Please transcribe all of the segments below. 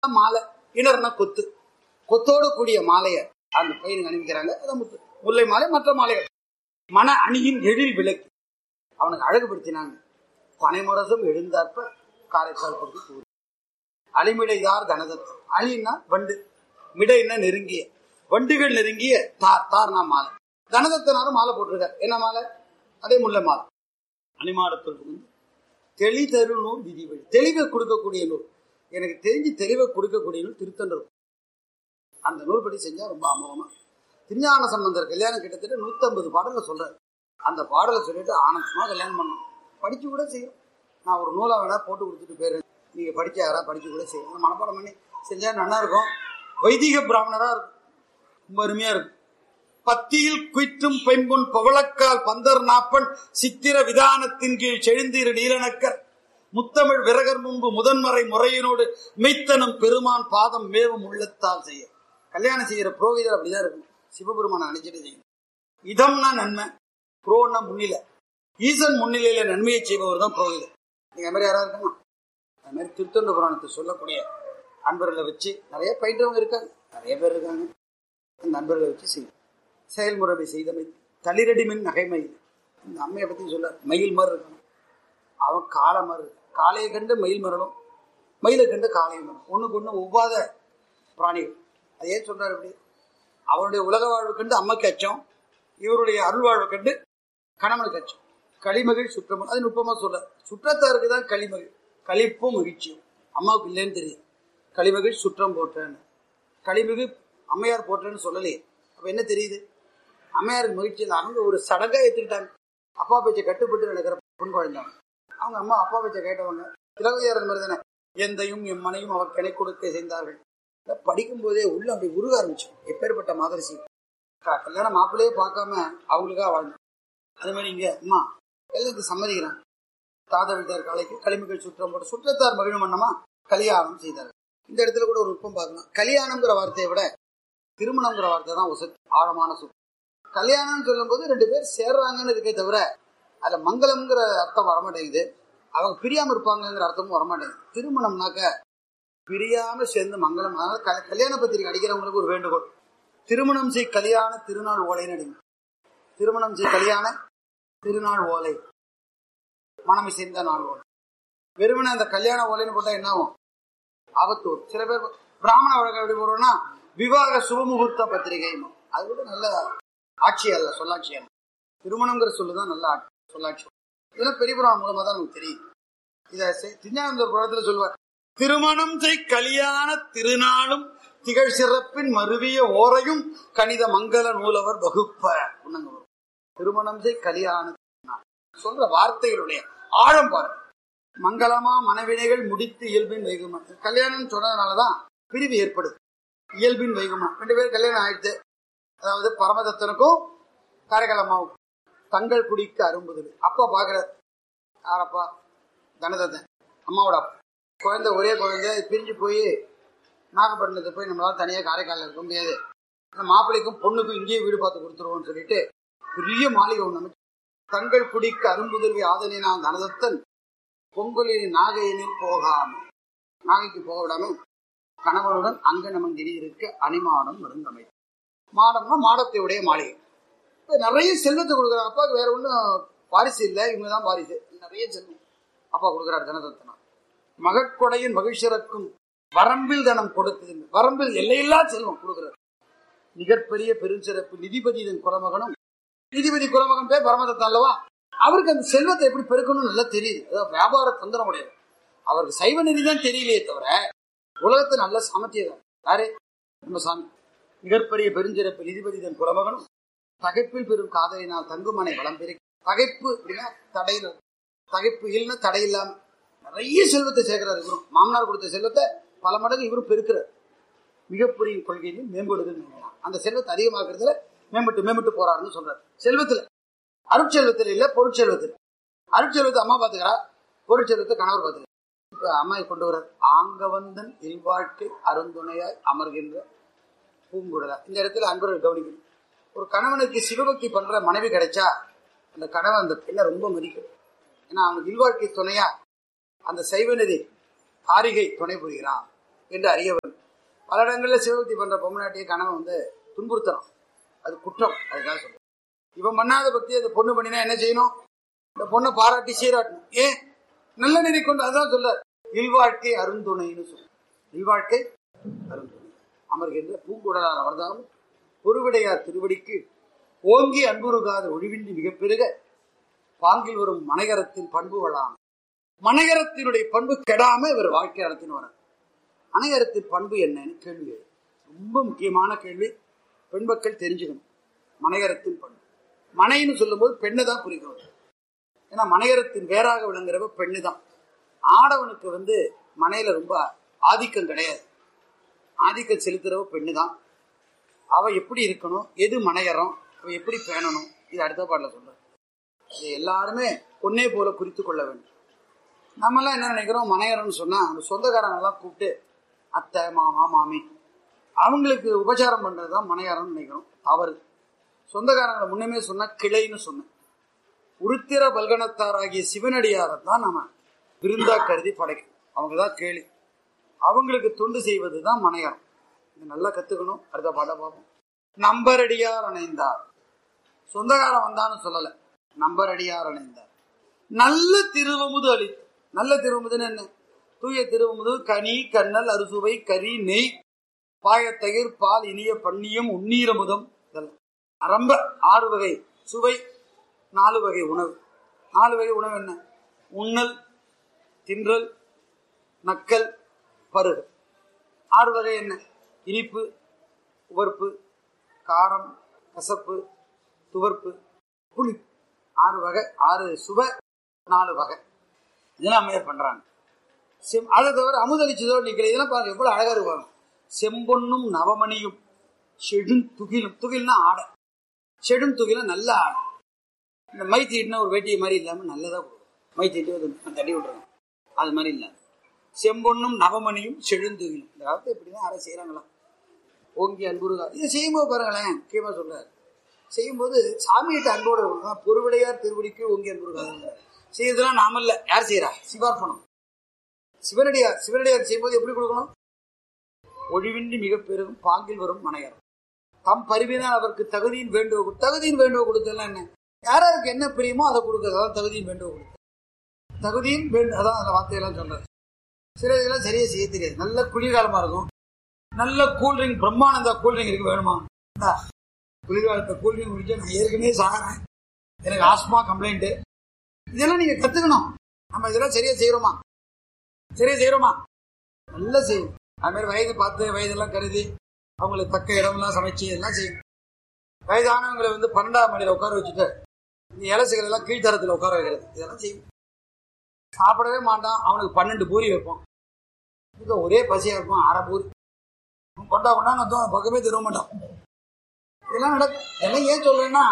மாலை இணர்னா கொத்து கொத்தோடு கூடிய மாலையை அந்த பையனுக்கு அணிவிக்கிறாங்க அதான் முத்து முல்லை மாலை மற்ற மாலைகள் மன அணியின் எழில் விளக்கு அவனுக்கு அழகுபடுத்தினாங்க பனைமுரசம் எழுந்தாற்ப காரைக்கால் கொடுத்து கூறு அலிமிடையார் தனதத்தம் அலின்னா வண்டு மிடைன்னா நெருங்கிய வண்டுகள் நெருங்கிய தார் தார்னா மாலை தனதத்தனாரும் மாலை போட்டிருக்காரு என்ன மாலை அதே முல்லை மாலை அணிமாடத்தில் புகுந்து தெளி தரு நூல் விதிவழி தெளிவை கொடுக்கக்கூடிய நூல் எனக்கு தெரிஞ்சு தெளிவை கொடுக்கக்கூடிய நூல் திருத்தண்டர் அந்த நூல் படி செஞ்சா ரொம்ப அமோகமா திருஞான சம்பந்தர் கல்யாணம் கிட்டத்தட்ட நூத்தம்பது பாடலை சொல்றாரு அந்த பாடலை சொல்லிட்டு ஆனந்தமா கல்யாணம் பண்ணணும் படிச்சு கூட செய்யும் நான் ஒரு நூலா வேணா போட்டு கொடுத்துட்டு போயிடுறேன் நீங்க படிக்க யாரா படிச்சு கூட செய்யும் மனப்பாடம் பண்ணி செஞ்சா நல்லா இருக்கும் வைதிக பிராமணரா இருக்கும் ரொம்ப அருமையா இருக்கும் பத்தியில் குயிற்றும் பெண்பொன் பவளக்கால் பந்தர் நாப்பன் சித்திர விதானத்தின் கீழ் செழுந்தீர் நீலனக்கர் முத்தமிழ் விரகர் முன்பு முதன்மறை முறையினோடு மெய்த்தனம் பெருமான் பாதம் மேவும் உள்ளத்தால் செய்ய கல்யாணம் செய்யற புரோகிதர் அப்படிதான் இருக்கும் சிவபெருமான அணிச்சிட்டு செய்யும் இதம்னா நன்மை புரோன்னா முன்னிலை ஈசன் முன்னிலையில நன்மையை செய்பவர் தான் புரோகிதர் நீங்க அது மாதிரி யாராவது இருக்காங்க அது மாதிரி திருத்தொண்ட புராணத்தை சொல்லக்கூடிய அன்பர்களை வச்சு நிறைய பயின்றவங்க இருக்காங்க நிறைய பேர் இருக்காங்க அந்த நண்பர்களை வச்சு செய்யும் செயல்முறை செய்தமை தளிரடி மின் நகைமயில் இந்த அம்மையை பத்தி சொல்ல மயில் மாதிரி இருக்கணும் அவன் காளை மாதிரி இருக்கு. காளையை கண்டு மயில் மரணும் மயிலை கண்டு காளையை மரம் ஒண்ணுக்கு ஒண்ணு ஒவ்வாத பிராணிகள் அது ஏன் சொல்றாரு இப்படி அவருடைய உலக வாழ்வு கண்டு அம்மைக்கு அச்சம் இவருடைய அருள் வாழ்வு கண்டு கணவனுக்கு அச்சம் களிமகிழ் சுற்றம் அது நுட்பமா சொல்ற சுற்றத்தாருக்கு தான் களிமகிழ் களிப்பும் மகிழ்ச்சியும் அம்மாவுக்கு இல்லைன்னு தெரியும் களிமகிழ் சுற்றம் போட்டேன்னு களிமிகு அம்மையார் போட்டேன்னு சொல்லலையே அப்ப என்ன தெரியுது அம்மையாருக்கு மகிழ்ச்சி இல்லை அவங்க ஒரு சடங்கா ஏத்துக்கிட்டாங்க அப்பா பேச்சை கட்டுப்பட்டு நடக்கிற பொன் குழந்தைங்க அவங்க அம்மா அப்பா பேச்சை கேட்டவங்க திலகையார் மாதிரி தானே எந்தையும் என் மனையும் அவர் கிணை கொடுக்க செய்தார்கள் இதை படிக்கும் போதே உள்ள அப்படி உருக ஆரம்பிச்சு எப்பேற்பட்ட மாதரிசி க- கல்யாண மாப்பிள்ளையே பார்க்காம அவங்களுக்காக வாழ்ந்து அது மாதிரி இங்க அம்மா எல்லாத்துக்கும் சம்மதிக்கிறாங்க தாதா வீட்டார் கலைக்கு களிமிகள் சுற்றம் போட்டு சுற்றத்தார் மகிழும் வண்ணமா கல்யாணம் செய்தார்கள் இந்த இடத்துல கூட ஒரு நுட்பம் பார்க்கலாம் கல்யாணம்ங்கிற வார்த்தையை விட திருமணம்ங்கிற வார்த்தை தான் உசத் ஆழமான சொல் கல்யாணம்னு சொல்லும்போது ரெண்டு பேர் சேர்றாங்கன்னு இருக்கே தவிர அதுல மங்களம்ங்கிற அர்த்தம் வரமாட்டேங்குது அவங்க பிரியாம இருப்பாங்கங்கிற அர்த்தமும் வரமாட்டேங்குது திருமணம்னாக்க பிரியாம சேர்ந்து மங்களம் அதனால க- கல்யாண பத்திரிகை அடிக்கிறவங்களுக்கு ஒரு வேண்டுகோள் திருமணம் செய் கல்யாண திருநாள் ஓலைன்னு அடிங்க திருமணம் செய் கல்யாண திருநாள் ஓலை மனம் சேர்ந்த நாள் ஓலை வெறுமனே அந்த கல்யாண ஓலைன்னு போட்டா என்ன ஆகும் ஆபத்து வரும். சில பேர் பிராமண வழக்கம் எப்படி போடுறோம்னா விவாக சுபமுகூர்த்த பத்திரிகை அது கூட நல்ல ஆட்சி அல்ல சொல்லாட்சி அல்ல திருமணங்கிற சொல்லுதான் நல்ல ஆட்சி சொல்லாட்சி இதெல்லாம் பெரிய புராணம் மூலமா தான் நமக்கு தெரியும் இத செ- திருஞானந்தர் புராணத்துல சொல்லுவார் திருமணம் செய் கல்யாண திருநாளும் திகழ் சிறப்பின் மருவிய ஓரையும் கணித மங்கள நூலவர் வகுப்ப ஒண்ணுங்க வரும் திருமணம் செய் கல்யாண திருநாள். சொல்ற வார்த்தைகளுடைய ஆழம் பாருங்க மங்களமா மனவினைகள் முடித்து இயல்பின் வைகுமா கல்யாணம் சொன்னதுனாலதான் பிரிவு ஏற்படுது இயல்பின் வைகுமா ரெண்டு பேரும் கல்யாணம் ஆயிடுச்சு அதாவது பரமதத்தனுக்கும் காரைக்கால் அம்மாவுக்கும் தங்கள் குடிக்கு அரும்புதல் அப்பா பாக்குறாரு யாரப்பா தனதத்தன் அம்மாவோட அப்பா குழந்தை ஒரே குழந்தை பிரிஞ்சு போய் நாகப்பட்டினத்தை போய் நம்மளால தனியா காரைக்காலில் இருக்க முடியாது அந்த மாப்பிள்ளைக்கும் பொண்ணுக்கும் இங்கேயே வீடு பார்த்து கொடுத்துருவோம்னு சொல்லிட்டு பெரிய மாளிகை ஒண்ணு அமைச்சு தங்கள் குடிக்கு அரும்புதல்வி ஆதலினான் தனதத்தன் பொங்கலின் நாகையினில் போகாம நாகைக்கு போக விடாம கணவனுடன் அங்கனமங்கிரி இருக்க அணிமாடம் மருந்தமை மாடம்னா மாடத்தையுடைய மாளிகை இப்ப நிறைய செல்வத்தை கொடுக்குறாங்க அப்பாவுக்கு வேற ஒன்றும் வாரிசு இல்லை இவங்க தான் வாரிசு நிறைய செல்வம் அப்பா கொடுக்குறாரு தனதத்தனா மகட்கொடையின் மகிழ்ச்சிறக்கும் வரம்பில் தனம் கொடுத்தது வரம்பில் எல்லையில்லா செல்வம் கொடுக்குறாரு மிகப்பெரிய பெருஞ்சிறப்பு நிதிபதி இதன் குலமகனும் நிதிபதி குலமகன் பேர் பரமதத்தன் அல்லவா அவருக்கு அந்த செல்வத்தை எப்படி பெருக்கணும்னு நல்லா தெரியுது அதாவது வியாபார தந்திரம் உடையவர் அவருக்கு சைவ நிதி தான் தெரியலையே தவிர உலகத்தை நல்ல சாமர்த்தியம் யாரு நம்ம சாமி மிகப்பெரிய பெருஞ்சிறப்பு நிதிபதி தன் குலமகனும் தகைப்பில் பெரும் காதலினால் தங்குமனை வளம் பெரு தகைப்பு அப்படின்னா தடையில தகைப்பு இல்லைன்னா தடை இல்லாம நிறைய செல்வத்தை சேர்க்கிறார் இவரும் மாமனார் கொடுத்த செல்வத்தை பல மடங்கு இவரும் பெருக்கிறார் மிகப்பெரிய கொள்கையிலும் மேம்படுதுன்னு நினைக்கலாம். அந்த செல்வத்தை அதிகமாக்குறதுல மேம்பட்டு மேம்பட்டு போறாருன்னு சொல்றாரு செல்வத்துல அருட்செல்வத்தில் இல்ல பொருட்செல்வத்தில் அருட்செல்வத்தை அம்மா பாத்துக்கிறா பொருட்செல்வத்தை கணவர் பாத்துக்கிறா இப்ப அம்மா கொண்டு வர்றார் ஆங்கவந்தன் இல்வாழ்க்கை அருந்துணையாய் அமர்கின்ற பூங்குழலா இந்த இடத்துல அன்பர்கள் கவனிக்கணும் ஒரு கணவனுக்கு சிவபக்தி பண்ற மனைவி கிடைச்சா அந்த கணவன் அந்த பெண்ணை ரொம்ப மதிக்கும் ஏன்னா அவனுக்கு இல்வாழ்க்கை துணையா அந்த சைவநதி காரிகை துணை புரிகிறான் என்று அறிய வேண்டும் பல இடங்களில் சிவபக்தி பண்ற பொம்மநாட்டிய கணவன் வந்து துன்புறுத்தணும் அது குற்றம் அதுக்காக சொல்றேன் இவன் பண்ணாத பக்தி அந்த பொண்ணு பண்ணினா என்ன செய்யணும் இந்த பொண்ணை பாராட்டி சீராட்டணும் ஏன் நல்ல நிலை கொண்டு அதான் சொல்ல இல்வாழ்க்கை அருந்துணைன்னு சொல்ல இல்வாழ்க்கை அருந்துணை அமர்கின்ற பூங்குடலார் அவர்தாம் பொறுவிடையார் திருவடிக்கு ஓங்கி அன்புருகாத ஒழிவின்றி மிக பெருக பாங்கில் வரும் மனைகரத்தின் பண்பு வளாம் மனைகரத்தினுடைய பண்பு கெடாம இவர் வாழ்க்கை நடத்தின்னு வர மனைகரத்தின் பண்பு என்னன்னு கேள்வி எழுது. ரொம்ப முக்கியமான கேள்வி பெண் மக்கள் தெரிஞ்சுக்கணும் மனைகரத்தின் பண்பு மனைன்னு சொல்லும்போது பெண்ணை தான் குறிக்கிறது ஏன்னா மனையரத்தின் வேறாக விளங்குறவ பெண்ணு தான் ஆடவனுக்கு வந்து மனையில ரொம்ப ஆதிக்கம் கிடையாது ஆதிக்கம் செலுத்துறவ பெண்ணு தான் அவ எப்படி இருக்கணும் எது மனையறம் அவ எப்படி பேணணும் இது அடுத்த பாட்டில் சொல்ற இது எல்லாருமே ஒன்னே போல குறித்து கொள்ள வேண்டும் நம்மெல்லாம் என்ன நினைக்கிறோம் மனையரம்னு சொன்னா அந்த சொந்தக்காரங்க எல்லாம் கூப்பிட்டு அத்தை மாமா மாமி அவங்களுக்கு உபச்சாரம் பண்றதுதான் மனையாரம்னு நினைக்கிறோம் தவறு சொந்தக்காரங்களை முன்னமே சொன்னா கிளைன்னு சொன்னேன் உருத்திர பல்கணத்தாராகிய சிவனடியாரை தான் நாம விருந்தா கருதி படைக்கணும் அவங்க தான் கேளி அவங்களுக்கு தொண்டு செய்வது தான் மனையாரம் இது நல்லா கத்துக்கணும் அடுத்த பாட்ட பார்ப்போம் நம்பரடியார் அணைந்தார் சொந்தக்காரன் வந்தான்னு சொல்லல நம்பரடியார் அணைந்தார் நல்ல திருவமுது அளித்து நல்ல திருவமுதுன்னு என்ன தூய திருவமுது கனி கண்ணல் அறுசுவை கறி நெய் பாயத்தயிர் பால் இனிய பன்னியம் உண்ணீரமுதம் இதெல்லாம் ரொம்ப ஆறு வகை சுவை நாலு வகை உணவு நாலு வகை உணவு என்ன உண்ணல் தின்றல் நக்கல் பருகு ஆறு வகை என்ன இனிப்பு உவர்ப்பு காரம் கசப்பு துவர்ப்பு புளிப்பு ஆறு வகை ஆறு சுவை நாலு வகை இதெல்லாம் அம்மையார் பண்றாங்க செம் அதை தவிர அமுதளிச்சதோடு நிற்கிற இதெல்லாம் பாருங்க எவ்வளவு அழகா இருப்பாங்க செம்பொன்னும் நவமணியும் செடும் துகிலும் துகில்னா ஆடை செடும் துகிலும் நல்ல ஆடை இந்த மை தீட்டினா ஒரு வேட்டியை மாதிரி இல்லாம நல்லதா கொடுக்கும் மை தீட்டு அது தட்டி விட்டுறாங்க அது மாதிரி இல்லாம செம்பொன்னும் நவமணியும் செழுந்துகிலும் இந்த காலத்துல இப்படிதான் யாரும் செய்யறாங்களா ஓங்கி அன்புருகா இதை செய்யும்போது பாருங்களேன் முக்கியமா சொல்றாரு செய்யும்போது சாமிகிட்ட அன்போடு இருக்கணும் பொறுவிடையார் திருவடிக்கு ஓங்கி அன்புருகா செய்யறதுலாம் நாமல்ல யார் செய்யறா சிவார்ப்பணம் சிவனடியார் சிவனடியார் செய்யும்போது எப்படி கொடுக்கணும் ஒழிவின்றி மிக பெரும் பாங்கில் வரும் மனையர் தம் பரிவினால் அவருக்கு தகுதியின் வேண்டுவ கொடு- தகுதியின் வேண்டுவ கொடுத்தெல்லாம் என்ன யாராருக்கு என்ன பிரியுமோ அதை கொடுக்கறது அதான் தகுதியின் வேண்டுவ கொடுத்து தகுதியின் வேண்டு அதான் அந்த வார்த்தையெல்லாம் சொல்றது சில இதெல்லாம் சரியா செய்ய தெரியாது நல்ல குளிர்காலமா இருக்கும் நல்ல கூல்ட்ரிங்க் பிரம்மானந்தா கூல்ட்ரிங்க் இருக்கு வேணுமா இந்தா, குளிர்காலத்தை கூல்ட்ரிங்க் குடிச்சா நான் ஏற்கனவே சாகிறேன் எனக்கு ஆஸ்மா கம்ப்ளைண்ட் இதெல்லாம் நீங்க கத்துக்கணும் நம்ம இதெல்லாம் சரியா செய்யறோமா சரியா செய்யறோமா நல்லா செய்யும் அது மாதிரி வயது பார்த்து வயதெல்லாம் கருதி அவங்களுக்கு தக்க இடமெல்லாம் சமைச்சு இதெல்லாம் செய்யும் வயதானவங்களை வந்து பன்னெண்டாம் மணியில உட்கார வச்சுட்டு இந்த இலசுகள் எல்லாம் கீழ்த்தரத்துல உட்கார வைக்கிறது இதெல்லாம் செய்யும் சாப்பிடவே மாட்டான் அவனுக்கு பன்னெண்டு பூரி வைப்போம் இதுக்கு ஒரே பசியா இருப்பான் அரை பூரி அவன் கொண்டா கொண்டா நான் பக்கமே திரும்ப மாட்டான் இதெல்லாம் நடக்கும் இதெல்லாம் ஏன் சொல்றேன்னா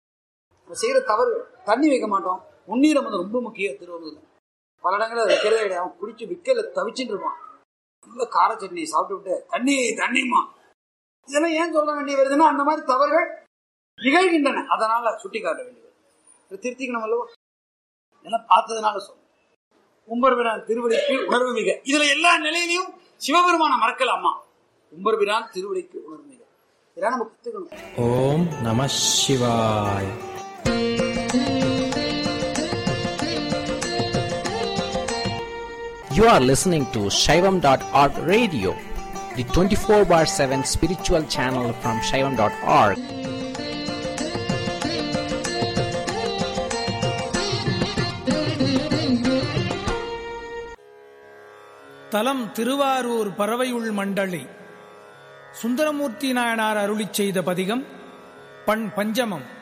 நம்ம செய்யற தவறு தண்ணி வைக்க மாட்டோம் உண்ணீரம் வந்து ரொம்ப முக்கியம் திருவண்ணூர்ல பல இடங்களில் அதை வைக்கிறதே கிடையாது அவன் குடிச்சு விக்கல தவிச்சுட்டு இருப்பான் நல்ல கார சட்னி சாப்பிட்டு விட்டு தண்ணி தண்ணிமா இதெல்லாம் ஏன் சொல்ல வேண்டிய வருதுன்னா அந்த மாதிரி தவறுகள் நிகழ்கின்றன அதனால சுட்டி காட்ட வேண்டியது இதை திருத்திக்கணும் அல்லவா இதெல்லாம் பார்த்ததுனால சொல்ல உம்பர்பிரான் திருவடிக்கு உணர்வு மிக இதுல எல்லா நிலையிலையும் சிவபெருமான மறக்கல அம்மா உம்பர்பிரான் திருவடிக்கு உணர்வு மிக இதெல்லாம் நம்ம கத்துக்கணும் ஓம் நம சிவாய் You are listening to Shaivam.org radio, the 24 bar 7 spiritual channel from Shaivam.org. தலம் திருவாரூர் பறவையுள் மண்டலி சுந்தரமூர்த்தி நாயனார் அருளிச் செய்த பதிகம் பண் பஞ்சமம்